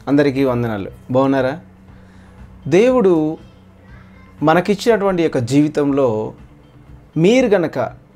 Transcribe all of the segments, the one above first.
అందరికీ వందనాలు బాగున్నారా దేవుడు మనకిచ్చినటువంటి యొక్క జీవితంలో మీరు గనక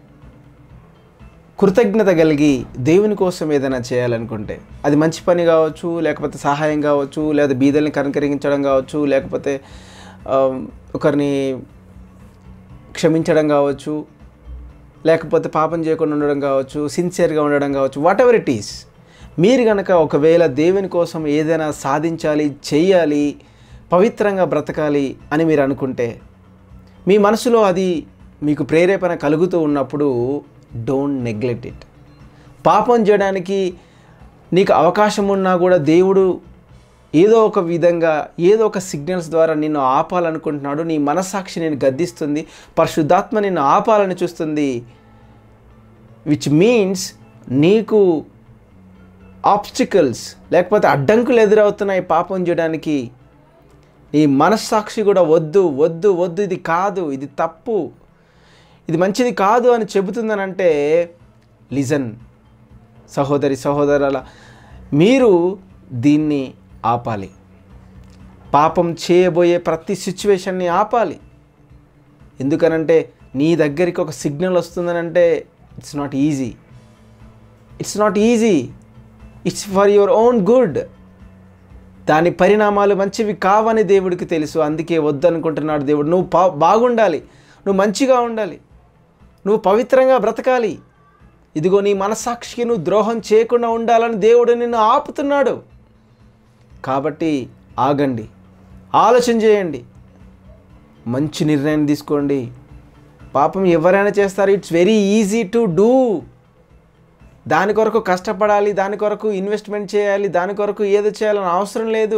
కృతజ్ఞత కలిగి దేవుని కోసం ఏదైనా చేయాలనుకుంటే అది మంచి పని కావచ్చు లేకపోతే సహాయం కావచ్చు లేదా బీదల్ని కనుకరించడం కావచ్చు లేకపోతే ఆ, ఒకరిని క్షమించడం కావచ్చు లేకపోతే పాపం చేయకుండా ఉండడం కావచ్చు సిన్సియర్గా ఉండడం కావచ్చు వాట్ ఎవర్ ఇట్ ఈస్ మీరు కనుక ఒకవేళ దేవుని కోసం ఏదైనా సాధించాలి చెయ్యాలి పవిత్రంగా బ్రతకాలి అని మీరు అనుకుంటే మీ మనసులో అది మీకు ప్రేరేపణ కలుగుతూ ఉన్నప్పుడు డోంట్ నెగ్లెక్ట్ ఇట్ పాపం చేయడానికి నీకు అవకాశం ఉన్నా కూడా దేవుడు ఏదో ఒక విధంగా ఏదో ఒక సిగ్నల్స్ ద్వారా నిన్ను ఆపాలనుకుంటున్నాడు నీ మనస్సాక్షి నేను గద్దిస్తుంది పరిశుద్ధాత్మ నిన్ను ఆపాలని చూస్తుంది విచ్ మీన్స్ నీకు ఆబ్స్టికల్స్ లేకపోతే అడ్డంకులు ఎదురవుతున్నాయి పాపం చేయడానికి నీ మనస్సాక్షి కూడా వద్దు వద్దు వద్దు ఇది కాదు ఇది తప్పు ఇది మంచిది కాదు అని చెబుతుందనంటే లిజన్ సహోదరి సహోదరుల మీరు దీన్ని ఆపాలి పాపం చేయబోయే ప్రతి సిచ్యువేషన్ని ఆపాలి ఎందుకనంటే నీ దగ్గరికి ఒక సిగ్నల్ వస్తుందనంటే it's not easy it's not easy it's for your own good దాని పరిణామాలు మంచివి కావని దేవుడికి తెలుసు అందుకే వద్దనుకుంటున్నాడు దేవుడు నువ్వు పా బాగుండాలి నువ్వు మంచిగా ఉండాలి నువ్వు పవిత్రంగా బ్రతకాలి ఇదిగో నీ మనసాక్షికి నువ్వు ద్రోహం చేయకుండా ఉండాలని దేవుడు నిన్ను ఆపుతున్నాడు కాబట్టి ఆగండి ఆలోచన చేయండి మంచి నిర్ణయం తీసుకోండి పాపం ఎవరైనా చేస్తారు it's very easy to do దాని కొరకు కష్టపడాలి దాని కొరకు ఇన్వెస్ట్మెంట్ చేయాలి దాని కొరకు ఏదో చేయాలని అవసరం లేదు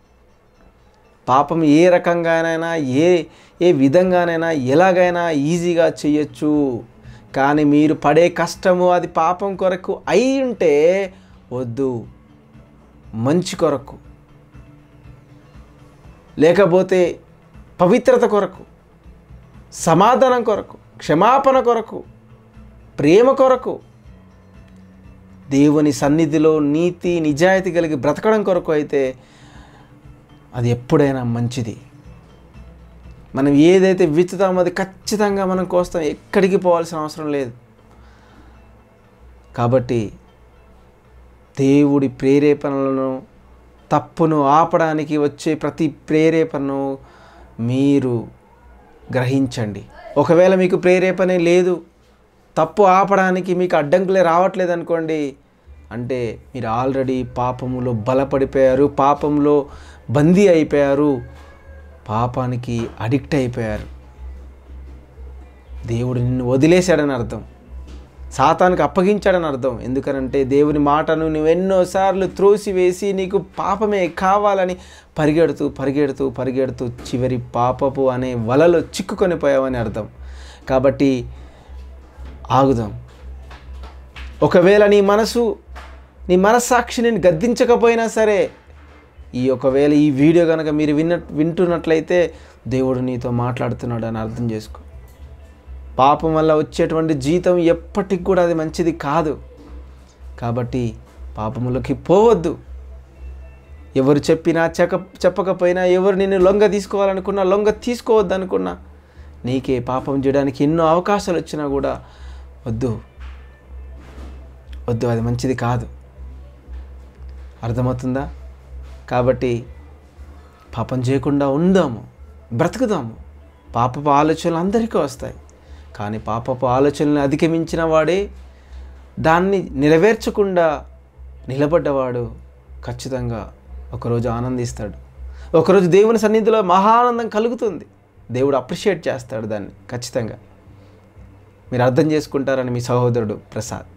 పాపం ఏ రకంగానైనా ఏ ఏ విధంగానైనా ఎలాగైనా ఈజీగా చేయొచ్చు కానీ మీరు పడే కష్టము అది పాపం కొరకు అయి ఉంటే వద్దు మంచి కొరకు లేకపోతే పవిత్రత కొరకు సమాధానం కొరకు క్షమాపణ కొరకు ప్రేమ కొరకు దేవుని సన్నిధిలో నీతి నిజాయితీ కలిగి బ్రతకడం కొరకు అయితే అది ఎప్పుడైనా మంచిది మనం ఏదైతే విత్తుతామో అది ఖచ్చితంగా మనం కోస్తాం ఎక్కడికి పోవాల్సిన అవసరం లేదు కాబట్టి దేవుడి ప్రేరేపణలను తప్పును ఆపడానికి వచ్చే ప్రతి ప్రేరేపణను మీరు గ్రహించండి ఒకవేళ మీకు ప్రేరేపణ లేదు తప్పు ఆపడానికి మీకు అడ్డంకులే రావట్లేదు అనుకోండి అంటే మీరు ఆల్రెడీ పాపములో బలపడిపోయారు పాపంలో బందీ అయిపోయారు పాపానికి అడిక్ట్ అయిపోయారు దేవుడు నిన్ను వదిలేశాడని అర్థం సాతానికి అప్పగించాడని అర్థం ఎందుకనంటే దేవుని మాటను నువ్వు ఎన్నోసార్లు త్రోసివేసి నీకు పాపమే కావాలని పరిగెడుతూ పరిగెడుతూ పరిగెడుతూ చివరి పాపపు అనే వలలో చిక్కుకొని పోయావని అర్థం కాబట్టి ఆగుదాం ఒకవేళ నీ మనసు నీ మనస్సాక్షిని గద్దించకపోయినా సరే ఈ ఒకవేళ ఈ వీడియో కనుక మీరు విన్న వింటున్నట్లయితే దేవుడు నీతో మాట్లాడుతున్నాడు అని అర్థం చేసుకో పాపం వల్ల వచ్చేటువంటి జీతం ఎప్పటికి కూడా అది మంచిది కాదు కాబట్టి పాపములోకి పోవద్దు ఎవరు చెప్పినా చెక చెప్పకపోయినా ఎవరు నిన్ను లొంగ తీసుకోవాలనుకున్నా లొంగ తీసుకోవద్దు అనుకున్నా నీకే పాపం చేయడానికి ఎన్నో అవకాశాలు వచ్చినా కూడా వద్దు వద్దు అది మంచిది కాదు అర్థమవుతుందా కాబట్టి పాపం చేయకుండా ఉందాము బ్రతుకుదాము పాపపు ఆలోచనలు అందరికీ వస్తాయి కానీ పాపపు ఆలోచనలను అధిగమించిన వాడే దాన్ని నెరవేర్చకుండా నిలబడ్డవాడు ఖచ్చితంగా ఒకరోజు ఆనందిస్తాడు ఒకరోజు దేవుని సన్నిధిలో మహానందం కలుగుతుంది దేవుడు అప్రిషియేట్ చేస్తాడు దాన్ని ఖచ్చితంగా మీరు అర్థం చేసుకుంటారని మీ సహోదరుడు ప్రసాద్